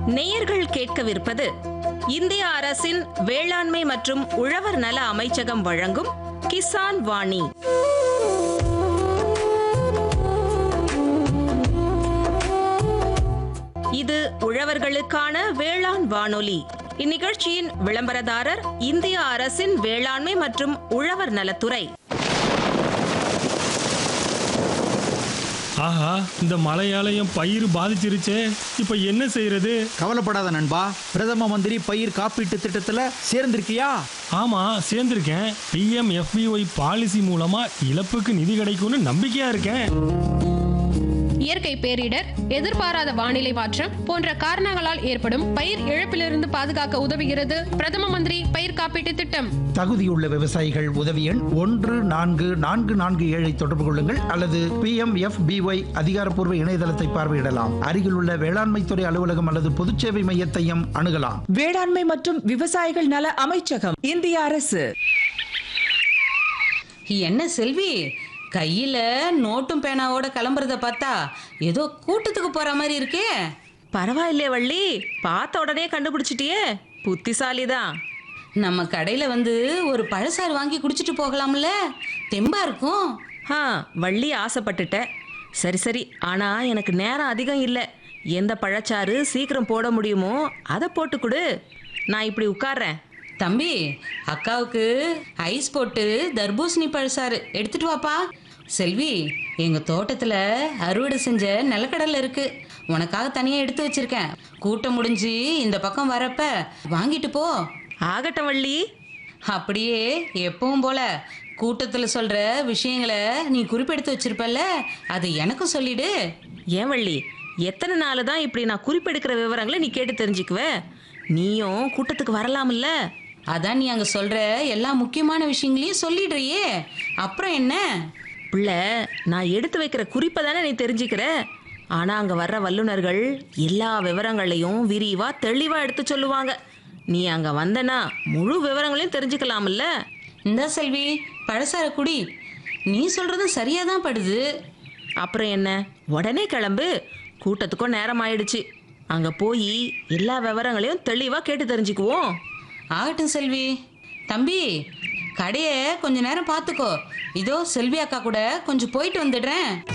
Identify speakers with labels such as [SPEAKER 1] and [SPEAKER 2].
[SPEAKER 1] நேயர்கள் கேட்கவிருப்பது இந்திய அரசின் வேளாண்மை மற்றும் உழவர் நல அமைச்சகம் வழங்கும் கிசான் வாணி இது உழவர்களுக்கான வேளாண் வானொலி இந்நிகழ்ச்சியின் விளம்பரதாரர் இந்திய அரசின் வேளாண்மை மற்றும் உழவர் நலத்துறை
[SPEAKER 2] ஆஹா இந்த மழையாலயம் பயிர் பாதிச்சிருச்சே இப்போ என்ன செய்யறது
[SPEAKER 3] கவலைப்படாத நண்பா பிரதம மந்திரி பயிர் காப்பீட்டு திட்டத்துல சேர்ந்திருக்கியா
[SPEAKER 2] ஆமா சேர்ந்திருக்கேன் பிஎம் எஃபிஒய் பாலிசி மூலமா இழப்புக்கு நிதி கிடைக்கும்னு நம்பிக்கையா இருக்கேன்
[SPEAKER 4] இயற்கை பேரிடர் எதிர்பாராத வானிலை மாற்றம் போன்ற காரணங்களால் ஏற்படும் பயிர் இழப்பிலிருந்து பாதுகாக்க உதவுகிறது பிரதம மந்திரி பயிர் காப்பீட்டு திட்டம்
[SPEAKER 5] தகுதியுள்ள விவசாயிகள் உதவி எண் ஒன்று நான்கு நான்கு நான்கு ஏழை தொடர்பு கொள்ளுங்கள் அல்லது பி எம் எஃப் பிஒய் அதிகாரப்பூர்வ இணையதளத்தை பார்வையிடலாம் அருகிலுள்ள வேளாண்மைத்துறை அலுவலகம் அல்லது பொதுச்சேவை மையத்தையும் அணுகலாம்
[SPEAKER 6] வேளாண்மை மற்றும் விவசாயிகள் நல அமைச்சகம் இந்திய அரசு
[SPEAKER 7] என்ன செல்வி கையில நோட்டும் பேனாவோட கிளம்புறத பார்த்தா ஏதோ கூட்டத்துக்கு போற மாதிரி இருக்கே
[SPEAKER 1] பரவாயில்லையே வள்ளி பார்த்த உடனே கண்டுபிடிச்சிட்டியே புத்திசாலிதான்
[SPEAKER 7] நம்ம கடையில வந்து ஒரு பழசாறு வாங்கி குடிச்சிட்டு போகலாம்ல தெம்பா இருக்கும்
[SPEAKER 1] ஆ வள்ளி ஆசைப்பட்டுட்ட சரி சரி ஆனா எனக்கு நேரம் அதிகம் இல்லை எந்த பழச்சாறு சீக்கிரம் போட முடியுமோ அதை போட்டு கொடு நான் இப்படி உட்கார்றேன்
[SPEAKER 7] தம்பி அக்காவுக்கு ஐஸ் போட்டு தர்பூசணி பழசாறு எடுத்துட்டு வாப்பா செல்வி எங்க தோட்டத்துல அறுவடை செஞ்ச நிலக்கடலை இருக்கு உனக்காக தனியா எடுத்து வச்சிருக்கேன் கூட்டம் முடிஞ்சு இந்த பக்கம் வரப்ப வாங்கிட்டு போ
[SPEAKER 1] ஆகட்டும் வள்ளி
[SPEAKER 7] அப்படியே எப்பவும் போல கூட்டத்துல சொல்ற விஷயங்களை நீ குறிப்பெடுத்து வச்சிருப்பல்ல அது எனக்கும் சொல்லிடு
[SPEAKER 1] ஏன் வள்ளி எத்தனை நாள் தான் இப்படி நான் குறிப்பெடுக்கிற விவரங்களை நீ கேட்டு தெரிஞ்சுக்குவ நீயும் கூட்டத்துக்கு வரலாம்ல
[SPEAKER 7] அதான் நீ அங்க சொல்ற எல்லா முக்கியமான விஷயங்களையும் சொல்லிடுறியே அப்புறம் என்ன
[SPEAKER 1] பிள்ளை நான் எடுத்து வைக்கிற குறிப்பை தானே நீ தெரிஞ்சுக்கிற ஆனால் அங்கே வர்ற வல்லுனர்கள் எல்லா விவரங்களையும் விரிவாக தெளிவாக எடுத்து சொல்லுவாங்க நீ அங்கே வந்தனா முழு விவரங்களையும் தெரிஞ்சுக்கலாம்ல
[SPEAKER 7] இந்த செல்வி பழசார குடி நீ சொல்றதும் சரியா தான் படுது
[SPEAKER 1] அப்புறம் என்ன உடனே கிளம்பு கூட்டத்துக்கும் நேரம் ஆயிடுச்சு அங்கே போய் எல்லா விவரங்களையும் தெளிவாக கேட்டு தெரிஞ்சுக்குவோம்
[SPEAKER 7] ஆகட்டும் செல்வி தம்பி கடையை கொஞ்ச நேரம் பார்த்துக்கோ இதோ செல்வி அக்கா கூட கொஞ்சம் போயிட்டு வந்துடுறேன்